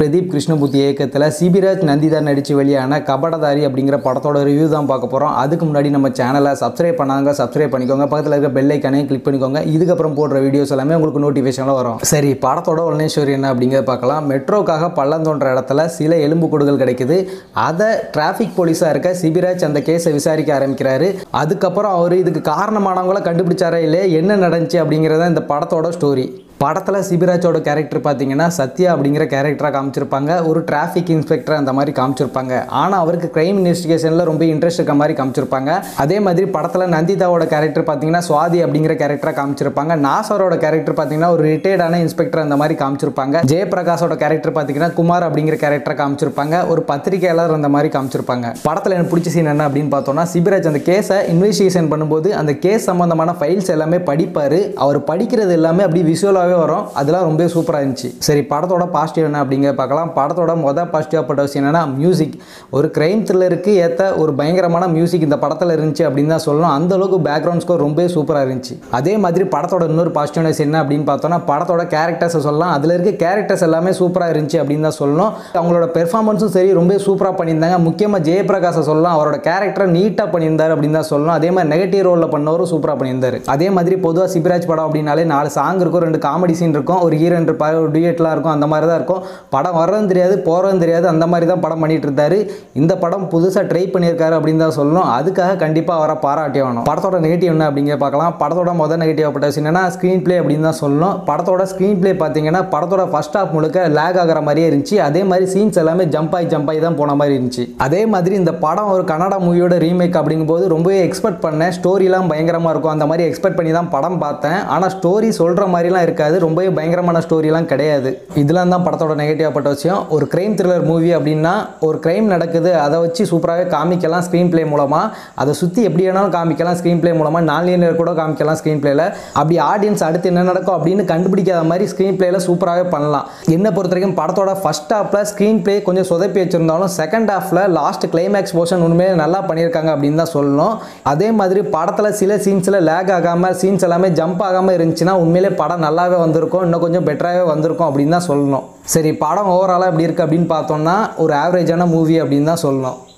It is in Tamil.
பிரதீப் கிருஷ்ணபூர்த்தி இயக்கத்தில் சிபிராஜ் நந்திதா நடித்து வெளியான கபடதாரி அப்படிங்கிற படத்தோட ரிவ்யூ தான் பார்க்க போகிறோம் அதுக்கு முன்னாடி நம்ம சேனலை சப்ஸ்கிரைப் பண்ணாங்க சப்ஸ்கிரைப் பண்ணிக்கோங்க பக்கத்தில் இருக்க பெல் ஐக்கானையும் கிளிக் பண்ணிக்கோங்க இதுக்கப்புறம் போடுற வீடியோஸ் எல்லாமே உங்களுக்கு நோட்டிஃபிகேஷனில் வரும் சரி படத்தோட உடனே ஸ்டோரி என்ன அப்படிங்கிறத பார்க்கலாம் மெட்ரோக்காக பள்ளம் தோன்ற இடத்துல சில எலும்பு கூடுகள் கிடைக்குது அதை டிராஃபிக் போலீஸாக இருக்க சிபிராஜ் அந்த கேஸை விசாரிக்க ஆரம்பிக்கிறாரு அதுக்கப்புறம் அவர் இதுக்கு காரணமானவங்கள கண்டுபிடிச்சாரா இல்லையா என்ன நடந்துச்சு அப்படிங்கிறத இந்த படத்தோட ஸ்டோரி படத்தில் சிபிராஜோட கேரக்டர் பார்த்தீங்கன்னா சத்யா அப்படிங்கிற கேரக்டராக காமிச்சிருப்பாங்க ஒரு டிராஃபிக் இன்ஸ்பெக்டர் அந்த மாதிரி காமிச்சிருப்பாங்க ஆனால் அவருக்கு கிரைம் இன்வெஸ்டிகேஷனில் ரொம்ப இன்ட்ரெஸ்ட் இருக்க மாதிரி காமிச்சிருப்பாங்க அதே மாதிரி படத்தில் நந்திதாவோட கேரக்டர் பார்த்தீங்கன்னா சுவாதி அப்படிங்கிற கேரக்டராக காமிச்சிருப்பாங்க நாசரோட கேரக்டர் பார்த்தீங்கன்னா ஒரு ரிட்டையர்டான இன்ஸ்பெக்டர் அந்த மாதிரி காமிச்சிருப்பாங்க ஜெயபிரகாஷோட கேரக்டர் பார்த்தீங்கன்னா குமார் அப்படிங்கிற கேரக்டரை காமிச்சிருப்பாங்க ஒரு பத்திரிகையாளர் அந்த மாதிரி காமிச்சிருப்பாங்க படத்தில் எனக்கு பிடிச்ச சீன் என்ன அப்படின்னு பார்த்தோம்னா சிபிராஜ் அந்த கேஸை இன்வெஸ்டிகேஷன் பண்ணும்போது அந்த கேஸ் சம்மந்தமான ஃபைல்ஸ் எல்லாமே படிப்பார் அவர் படிக்கிறது எல்லாமே அப்படி விஷுவலாகவே வரும் அதெல்லாம் ரொம்ப சூப்பராக இருந்துச்சு சரி படத்தோட பாசிட்டிவ் என்ன அப்படிங்கிற பார்க்கலாம் படத்தோட மொதல் பாசிட்டிவாக பட்ட விஷயம் என்னன்னா மியூசிக் ஒரு கிரைம் த்ரில்லருக்கு ஏற்ற ஒரு பயங்கரமான மியூசிக் இந்த படத்தில் இருந்துச்சு அப்படின்னு தான் சொல்லணும் அந்த அளவுக்கு பேக்ரவுண்ட் ஸ்கோர் ரொம்ப சூப்பராக இருந்துச்சு அதே மாதிரி படத்தோட இன்னொரு பாசிட்டிவ்னஸ் என்ன அப்படின்னு பார்த்தோம்னா படத்தோட கேரக்டர்ஸை சொல்லலாம் அதில் இருக்க கேரக்டர்ஸ் எல்லாமே சூப்பராக இருந்துச்சு அப்படின்னு தான் சொல்லணும் அவங்களோட பெர்ஃபார்மன்ஸும் சரி ரொம்ப சூப்பராக பண்ணியிருந்தாங்க முக்கியமாக ஜெயபிரகாஷை சொல்லலாம் அவரோட கேரக்டரை நீட்டாக பண்ணியிருந்தார் அப்படின்னு தான் சொல்லணும் அதே மாதிரி நெகட்டிவ் ரோலில் பண்ணவரும் சூப்பராக பண்ணியிருந்தார் அதே மாதிரி பொதுவாக சிபிராஜ் படம் அப்படின்னாலே நாலு சாங் இருக்கும் ரெண்டு காமெடி சீன் இருக்கும் ஒரு ஹீரோயின் இருப்பார் ஒரு டியூட்லாம் இருக்கும் அந்த மாதிரி தான் இருக்கும் படம் வர்றதும் தெரியாது போகிறதும் தெரியாது அந்த மாதிரி தான் படம் பண்ணிட்டு இருந்தாரு இந்த படம் புதுசாக ட்ரை பண்ணியிருக்காரு அப்படின்னு தான் சொல்லணும் அதுக்காக கண்டிப்பாக அவரை பாராட்டி ஆகணும் படத்தோட நெகட்டிவ் என்ன அப்படிங்கிற பார்க்கலாம் படத்தோட முதல் நெகட்டிவ் பட்ட விஷயம் என்னன்னா ஸ்க்ரீன் ப்ளே அப்படின்னு தான் சொல்லணும் படத்தோட ஸ்க்ரீன் ப்ளே பார்த்தீங்கன்னா படத்தோட ஃபர்ஸ்ட் ஹாஃப் முழுக்க லேக் ஆகிற மாதிரியே இருந்துச்சு அதே மாதிரி சீன்ஸ் எல்லாமே ஜம்ப் ஆகி ஜம்ப் ஆகி தான் போன மாதிரி இருந்துச்சு அதே மாதிரி இந்த படம் ஒரு கன்னடா மூவியோட ரீமேக் அப்படிங்கும்போது ரொம்பவே எக்ஸ்பெக்ட் பண்ணேன் ஸ்டோரிலாம் பயங்கரமாக இருக்கும் அந்த மாதிரி எக்ஸ்பெக்ட் பண்ணி தான் படம் பார்த்தேன் ஆனால் ஸ்டோரி சொல்கிற மாதிரிலாம் இருக்காது ரொம்பவே பயங்கரமான ஸ்டோரிலாம் கிடையாது இதெல்லாம் தான் படத்தோட நெகட்டிவாக பட்ட விஷயம் ஒரு கிரைம் த்ரில்லர் மூவி அப்படின்னா ஒரு கிரைம் நடக்குது அதை வச்சு சூப்பராகவே காமிக்கலாம் ஸ்க்ரீன் ப்ளே மூலமாக அதை சுற்றி எப்படி வேணாலும் காமிக்கலாம் ஸ்க்ரீன் ப்ளே மூலமாக நான்லீனியர் கூட காமிக்கலாம் ஸ்க்ரீன் ப்ளேல அப்படி ஆடியன்ஸ் அடுத்து என்ன நடக்கும் அப்படின்னு கண்டுபிடிக்காத மாதிரி ஸ்க்ரீன் ப்ளேல சூப்பராகவே பண்ணலாம் என்னை பொறுத்த வரைக்கும் படத்தோட ஃபர்ஸ்ட் ஹாஃபில் ஸ்க்ரீன் ப்ளே கொஞ்சம் சொதப்பி வச்சிருந்தாலும் செகண்ட் ஹாஃபில் லாஸ்ட் கிளைமேக்ஸ் போர்ஷன் உண்மையிலே நல்லா பண்ணியிருக்காங்க அப்படின்னு தான் சொல்லணும் அதே மாதிரி படத்தில் சில சீன்ஸில் லேக் ஆகாமல் சீன்ஸ் எல்லாமே ஜம்ப் ஆகாமல் இருந்துச்சுன்னா உண்மையிலே படம் நல்லாவே வந்திருக்கும் இன்னும் கொஞ்சம் பெட்டராகவே வந்திருக்கும் அப்படின்னு தான் சொல்லணும் சரி படம் ஓவராலாக எப்படி இருக்குது அப்படின்னு பார்த்தோம்னா ஒரு ஆவரேஜான மூவி அப்படின்னு தான் சொல்லணும்